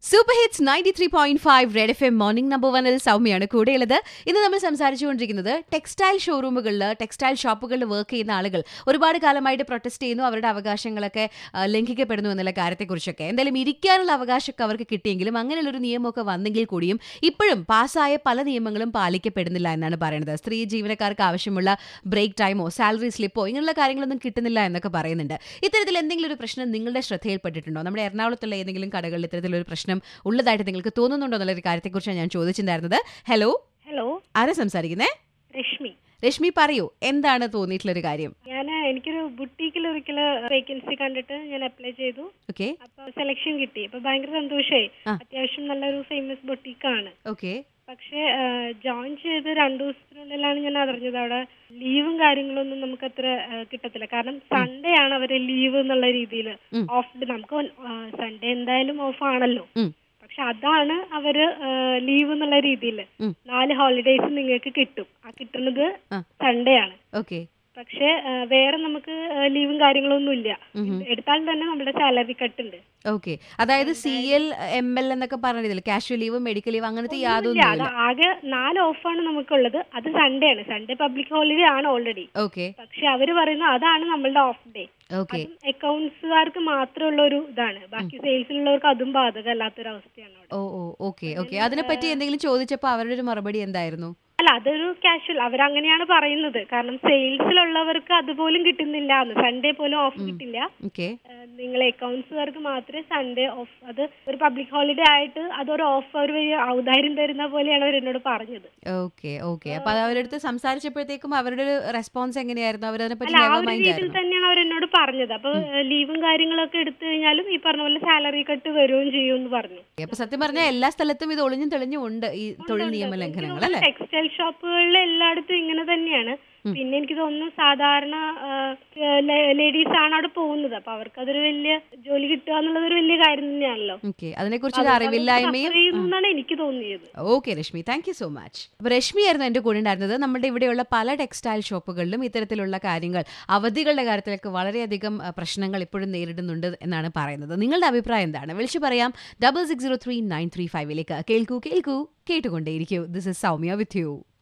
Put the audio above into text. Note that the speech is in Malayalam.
Super hits ninety three point five red F M morning number വണ്ണിൽ സൗമ്യയാണ് കൂടെയുള്ളത് ഇന്ന് നമ്മൾ സംസാരിച്ചുകൊണ്ടിരിക്കുന്നത് ടെക്സ്റ്റൈൽ ഷോറൂമുകളിൽ ടെക്സ്റ്റൈൽ ഷോപ്പുകളിൽ വർക്ക് ചെയ്യുന്ന ആളുകൾ ഒരുപാട് കാലമായിട്ട് പ്രൊട്ടസ്റ്റ് ചെയ്യുന്നു അവരുടെ അവകാശങ്ങളൊക്കെ ആ, ലംഘിക്കപ്പെടുന്നു എന്നുള്ള കാര്യത്തെക്കുറിച്ചൊക്കെ എന്തായാലും ഇരിക്കാനുള്ള അവകാശമൊക്കെ അവർക്ക് കിട്ടിയെങ്കിലും അങ്ങനെയുള്ളൊരു നിയമമൊക്കെ വന്നെങ്കിൽ കൂടിയും ഇപ്പോഴും പാസ്സായ പല നിയമങ്ങളും പാലിക്കപ്പെടുന്നില്ല എന്നാണ് പറയുന്നത് സ്ത്രീ ജീവനക്കാർക്ക് ആവശ്യമുള്ള ബ്രേക്ക് ടൈമോ സാലറി സ്ലിപ്പോ ഇങ്ങനെയുള്ള കാര്യങ്ങളൊന്നും കിട്ടുന്നില്ല എന്നൊക്കെ പറയുന്നുണ്ട് ഇത്തരത്തിൽ എന്തെങ്കിലും ഒരു പ്രശ്നം നിങ്ങളുടെ ശ്രദ്ധയിൽപ്പെട്ടിട്ടുണ്ടോ നമ്മുടെ എറണാകുളത്തുള്ള ഏതെങ്കിലും കടകളിൽ ഇത്തരത്തിലൊരു പ്രശ്നം ഉള്ളതായിട്ട് നിങ്ങൾക്ക് തോന്നുന്നുണ്ടോ എന്നുള്ള ഒരു കാര്യത്തെക്കുറിച്ചാണ് ഞാൻ ചോദിച്ചിട്ടുണ്ടായിരുന്നത് ഹലോ ഹലോ ആരാ സംസാരിക്കുന്നേ രശ്മി രശ്മി പറയൂ എന്താണ് തോന്നിയിട്ടുള്ള ഒരു കാര്യം ഞാൻ എനിക്കൊരു ബുട്ടീക്കിൽ ഒരിക്കല് വേക്കൻസി കണ്ടിട്ട് ഞാൻ അപ്ലൈ ചെയ്തു ഓക്കെ അപ്പൊ സെലക്ഷൻ കിട്ടി അപ്പൊ ഭയങ്കര സന്തോഷമായി ആ. അത്യാവശ്യം നല്ലൊരു ഫേമസ് ബുട്ടീക്കാണ് ഓക്കെ പക്ഷേ ജോയിൻ ചെയ്ത് രണ്ടു ദിവസത്തിനുള്ളിലാണ് ഞാൻ അറിഞ്ഞത് അവിടെ ലീവും കാര്യങ്ങളൊന്നും നമുക്ക് അത്ര കിട്ടത്തില്ല കാരണം സൺഡേ ആണ് അവര് ലീവ് എന്നുള്ള രീതിയിൽ ഉം. ഓഫ് നമുക്ക് സൺഡേ എന്തായാലും ഓഫ് ആണല്ലോ ഉം. പക്ഷെ അതാണ് അവര് ലീവ് എന്നുള്ള രീതിയിൽ ഉം. നാല് ഹോളിഡേയ്സ് നിങ്ങൾക്ക് കിട്ടും ആ കിട്ടുന്നത് ആ. സൺഡേ ആണ് ഓക്കെ പക്ഷേ ആ, വേറെ നമുക്ക് ലീവും കാര്യങ്ങളൊന്നും ഇല്ല എടുത്താൽ തന്നെ നമ്മുടെ സാലറി കട്ട് ഉണ്ട് ഓക്കെ അതായത് സി എൽ എം എൽ എന്നൊക്കെ പറഞ്ഞതിൽ കാഷ്വൽ ലീവ് മെഡിക്കൽ ലീവ് അങ്ങനത്തെ ഇല്ല, യാതൊന്നും അത് ആകെ നാല് ഓഫാണ് നമുക്കുള്ളത് അത് സൺഡേ ആണ് സൺഡേ പബ്ലിക് ഹോളിഡേ ആണ് ഓൾറെഡി ഓക്കെ പക്ഷെ അവര് പറയുന്നു അതാണ് നമ്മളുടെ ഓഫ് ഡേ ഓക്കെ അതും അക്കൗണ്ട്സുകാർക്ക് മാത്രമുള്ള ഒരു ഇതാണ് ബാക്കി സെയിൽസിലുള്ളവർക്ക് അതും ബാധകമല്ലാത്തൊരു അവസ്ഥയാണ് അവിടെ ഓ ഓ ഓക്കെ ഓക്കെ അതിനെപ്പറ്റി എന്തെങ്കിലും ചോദിച്ചപ്പോൾ അവരുടെ ഒരു മറുപടി എന്തായിരുന്നു അല്ല അതൊരു കാഷ്വൽ അവരങ്ങനെയാണ് പറയുന്നത് കാരണം സെയിൽസിലുള്ളവർക്ക് അതുപോലും കിട്ടുന്നില്ല സൺഡേ പോലും ഓഫ് കിട്ടില്ല ഓക്കെ ഏഹ് നിങ്ങളെ അക്കൗണ്ട്സുകാർക്ക് മാത്രമേ സൺഡേ ഓഫ് അത് ഒരു പബ്ലിക് ഹോളിഡേ ആയിട്ട് അതൊരു ഓഫ് ഒരു വലിയ ഔദാര്യം തരുന്ന പോലെയാണ് അവർ എന്നോട് പറഞ്ഞത് ഓക്കെ ഓക്കെ അപ്പൊ അത് അവരുടെ അടുത്ത് സംസാരിച്ചപ്പോഴത്തേക്കും അവരുടെ ഒരു റെസ്പോൺസ് എങ്ങനെയായിരുന്നു അവരതിനെ പറ്റി അല്ല ആ നെവർ ഒരു മൈൻഡ് രീതിയിൽ ആയിരുന്നു തന്നെയാണ് അവർ എന്നോട് പറഞ്ഞത് അപ്പൊ ലീവും കാര്യങ്ങളൊക്കെ എടുത്തു കഴിഞ്ഞാലും ഈ പറഞ്ഞ പോലെ സാലറി കട്ട് വരുകയും ചെയ്യും എന്ന് പറഞ്ഞു അപ്പൊ സത്യം പറഞ്ഞാൽ എല്ലാ സ്ഥലത്തും ഇത് ഒളിഞ്ഞും തെളിഞ്ഞും ഉണ്ട് ഈ തൊഴിൽ നിയമ ലംഘനങ്ങൾ അല്ലേ ടെക്സ്റ്റൈൽ ഷോപ്പുകളിൽ എല്ലായിടത്തും ഇങ്ങനെ തന്നെയാണ് പിന്നെ എനിക്ക് തോന്നുന്നു സാധാരണ ലേഡീസ് ആണ് അവിടെ പോകുന്നത് അപ്പൊ അവർക്ക് അതൊരു വലിയ ജോലി കിട്ടുക എന്നുള്ളത് ഒരു വലിയ കാര്യം തന്നെയാണല്ലോ ഓക്കെ അതിനെക്കുറിച്ച് ഒരു അറിവില്ലായ്മയും suffer ചെയ്യുന്നു എന്നാണ് എനിക്ക് തോന്നിയത് okay Rashmi thank you so much അപ്പോൾ രശ്മി ആയിരുന്നു എൻ്റെ കൂടെ ഉണ്ടായിരുന്നത് നമ്മുടെ ഇവിടെയുള്ള പല ടെക്സ്റ്റൈൽ ഷോപ്പുകളിലും ഇത്തരത്തിലുള്ള കാര്യങ്ങൾ അവധികളുടെ കാര്യത്തിലൊക്കെ വളരെയധികം അഹ്, പ്രശ്നങ്ങൾ ഇപ്പോഴും നേരിടുന്നുണ്ട് എന്നാണ് പറയുന്നത് നിങ്ങളുടെ അഭിപ്രായം എന്താണ് വിളിച്ചു പറയാം double six zero three nine three ഫൈവിലേക്ക് കേൾക്കൂ കേൾക്കൂ കേട്ടുകൊണ്ടേയിരിക്കൂ this is Soumya with U